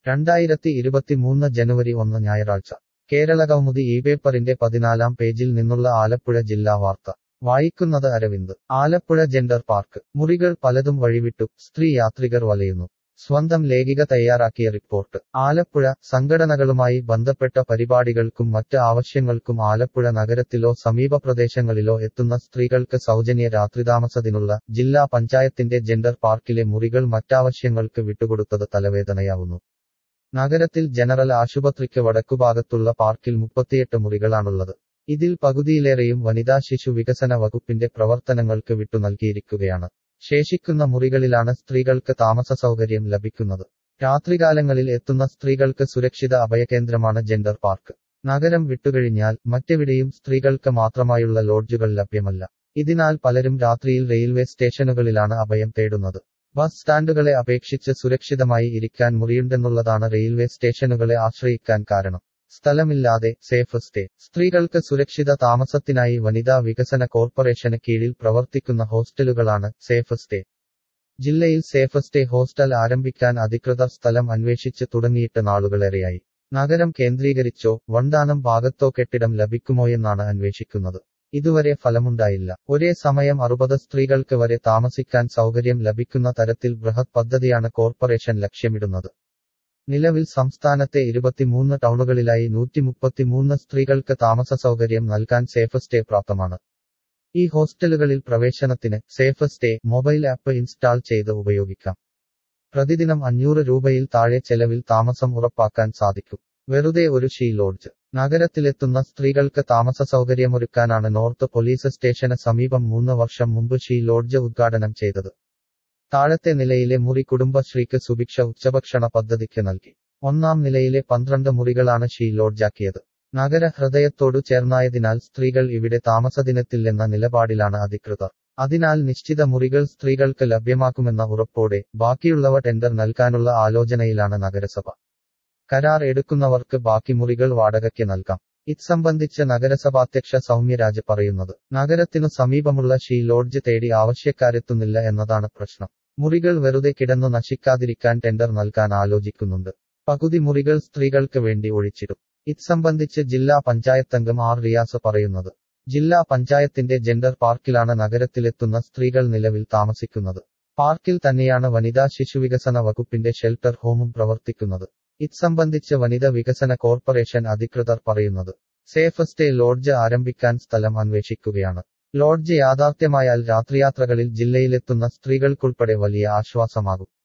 രണ്ടായിരത്തി ഇരുപത്തിമൂന്ന് ജനുവരി ഒന്ന് ഞായറാഴ്ച കേരള കൗമുദി ഈ പേപ്പറിന്റെ പതിനാലാം പേജിൽ നിന്നുള്ള ആലപ്പുഴ ജില്ലാ വാർത്ത വായിക്കുന്നത് അരവിന്ദ് ആലപ്പുഴ ജെൻഡർ പാർക്ക് മുറികൾ പലതും വഴിവിട്ടു സ്ത്രീ യാത്രികർ വലയുന്നു സ്വന്തം ലേഖിക തയ്യാറാക്കിയ റിപ്പോർട്ട് ആലപ്പുഴ സംഘടനകളുമായി ബന്ധപ്പെട്ട പരിപാടികൾക്കും മറ്റ് ആവശ്യങ്ങൾക്കും ആലപ്പുഴ നഗരത്തിലോ സമീപ പ്രദേശങ്ങളിലോ എത്തുന്ന സ്ത്രീകൾക്ക് സൗജന്യ രാത്രിതാമസത്തിനുള്ള ജില്ലാ പഞ്ചായത്തിന്റെ ജെൻഡർ പാർക്കിലെ മുറികൾ മറ്റാവശ്യങ്ങൾക്ക് വിട്ടുകൊടുത്തത് തലവേദനയാവുന്നു നഗരത്തിൽ ജനറൽ ആശുപത്രിക്ക് വടക്കുഭാഗത്തുള്ള പാർക്കിൽ മുപ്പത്തിയെട്ട് മുറികളാണുള്ളത് ഇതിൽ പകുതിയിലേറെയും വനിതാ ശിശു വികസന വകുപ്പിന്റെ പ്രവർത്തനങ്ങൾക്ക് വിട്ടു നൽകിയിരിക്കുകയാണ് ശേഷിക്കുന്ന മുറികളിലാണ് സ്ത്രീകൾക്ക് താമസ സൗകര്യം ലഭിക്കുന്നത് രാത്രികാലങ്ങളിൽ എത്തുന്ന സ്ത്രീകൾക്ക് സുരക്ഷിത അഭയകേന്ദ്രമാണ് ജെൻഡർ പാർക്ക് നഗരം വിട്ടുകഴിഞ്ഞാൽ മറ്റെവിടെയും സ്ത്രീകൾക്ക് മാത്രമായുള്ള ലോഡ്ജുകൾ ലഭ്യമല്ല ഇതിനാൽ പലരും രാത്രിയിൽ റെയിൽവേ സ്റ്റേഷനുകളിലാണ് അഭയം തേടുന്നത് ബസ് സ്റ്റാൻഡുകളെ അപേക്ഷിച്ച് സുരക്ഷിതമായി ഇരിക്കാൻ മുറിയുണ്ടെന്നുള്ളതാണ് റെയിൽവേ സ്റ്റേഷനുകളെ ആശ്രയിക്കാൻ കാരണം സ്ഥലമില്ലാതെ സേഫ് സ്റ്റേ സ്ത്രീകൾക്ക് സുരക്ഷിത താമസത്തിനായി വനിതാ വികസന കോർപ്പറേഷന് കീഴിൽ പ്രവർത്തിക്കുന്ന ഹോസ്റ്റലുകളാണ് സേഫ് സ്റ്റേ ജില്ലയിൽ സേഫ് സ്റ്റേ ഹോസ്റ്റൽ ആരംഭിക്കാൻ അധികൃതർ സ്ഥലം അന്വേഷിച്ച് തുടങ്ങിയിട്ട് നാളുകളേറെയായി നഗരം കേന്ദ്രീകരിച്ചോ വണ്ടാനം ഭാഗത്തോ കെട്ടിടം ലഭിക്കുമോയെന്നാണ് അന്വേഷിക്കുന്നത് ഇതുവരെ ഫലമുണ്ടായില്ല ഒരേ സമയം അറുപത് സ്ത്രീകൾക്ക് വരെ താമസിക്കാൻ സൗകര്യം ലഭിക്കുന്ന തരത്തിൽ ബൃഹത് പദ്ധതിയാണ് കോർപ്പറേഷൻ ലക്ഷ്യമിടുന്നത് നിലവിൽ സംസ്ഥാനത്തെ ഇരുപത്തിമൂന്ന് ടൗണുകളിലായി നൂറ്റിമുപ്പത്തിമൂന്ന് സ്ത്രീകൾക്ക് താമസ സൗകര്യം നൽകാൻ സേഫ് സ്റ്റേ പ്രാപ്തമാണ് ഈ ഹോസ്റ്റലുകളിൽ പ്രവേശനത്തിന് safe stay mobile app install ചെയ്ത് ഉപയോഗിക്കാം പ്രതിദിനം അഞ്ഞൂറ് രൂപയിൽ താഴെ ചെലവിൽ താമസം ഉറപ്പാക്കാൻ സാധിക്കും വെറുതെ ഒരു ഷീ ലോഡ്ജ് നഗരത്തിലെത്തുന്ന സ്ത്രീകൾക്ക് താമസ സൗകര്യമൊരുക്കാനാണ് നോർത്ത് പോലീസ് സ്റ്റേഷന് സമീപം മൂന്ന് വർഷം മുമ്പ് ഷീ ലോഡ്ജ് ഉദ്ഘാടനം ചെയ്തത് താഴത്തെ നിലയിലെ മുറി കുടുംബശ്രീക്ക് സുഭിക്ഷ ഉച്ചഭക്ഷണ പദ്ധതിക്ക് നൽകി ഒന്നാം നിലയിലെ പന്ത്രണ്ട് മുറികളാണ് ഷീ ലോഡ്ജാക്കിയത് നഗര ഹൃദയത്തോടു ചേർന്നായതിനാൽ സ്ത്രീകൾ ഇവിടെ താമസദിനത്തില്ലെന്ന നിലപാടിലാണ് അധികൃതർ അതിനാൽ നിശ്ചിത മുറികൾ സ്ത്രീകൾക്ക് ലഭ്യമാക്കുമെന്ന ഉറപ്പോടെ ബാക്കിയുള്ളവ ടെൻഡർ നൽകാനുള്ള ആലോചനയിലാണ് നഗരസഭ കരാർ എടുക്കുന്നവർക്ക് ബാക്കി മുറികൾ വാടകയ്ക്ക് നൽകാം ഇത്സംബന്ധിച്ച് നഗരസഭാധ്യക്ഷ സൗമ്യരാജ് പറയുന്നത് നഗരത്തിനു സമീപമുള്ള ഷീ ലോഡ്ജ് തേടി ആവശ്യക്കാരെത്തുന്നില്ല എന്നതാണ് പ്രശ്നം മുറികൾ വെറുതെ കിടന്നു നശിക്കാതിരിക്കാൻ ടെൻഡർ നൽകാൻ ആലോചിക്കുന്നുണ്ട് പകുതി മുറികൾ സ്ത്രീകൾക്ക് വേണ്ടി ഒഴിച്ചിടും ഇത്സംബന്ധിച്ച് ജില്ലാ പഞ്ചായത്തംഗം ആർ റിയാസ് പറയുന്നത് ജില്ലാ പഞ്ചായത്തിന്റെ ജെൻഡർ പാർക്കിലാണ് നഗരത്തിലെത്തുന്ന സ്ത്രീകൾ നിലവിൽ താമസിക്കുന്നത് പാർക്കിൽ തന്നെയാണ് വനിതാ ശിശുവികസന വകുപ്പിന്റെ ഷെൽട്ടർ ഹോമും പ്രവർത്തിക്കുന്നത് ഇത്സംബന്ധിച്ച് വനിത വികസന കോർപ്പറേഷൻ അധികൃതർ പറയുന്നത് സേഫ് സ്റ്റേ ലോഡ്ജ് ആരംഭിക്കാൻ സ്ഥലം അന്വേഷിക്കുകയാണ് ലോഡ്ജ് യാഥാർത്ഥ്യമായാൽ രാത്രിയാത്രകളിൽ ജില്ലയിലെത്തുന്ന സ്ത്രീകൾക്കുൾപ്പെടെ വലിയ ആശ്വാസമാകും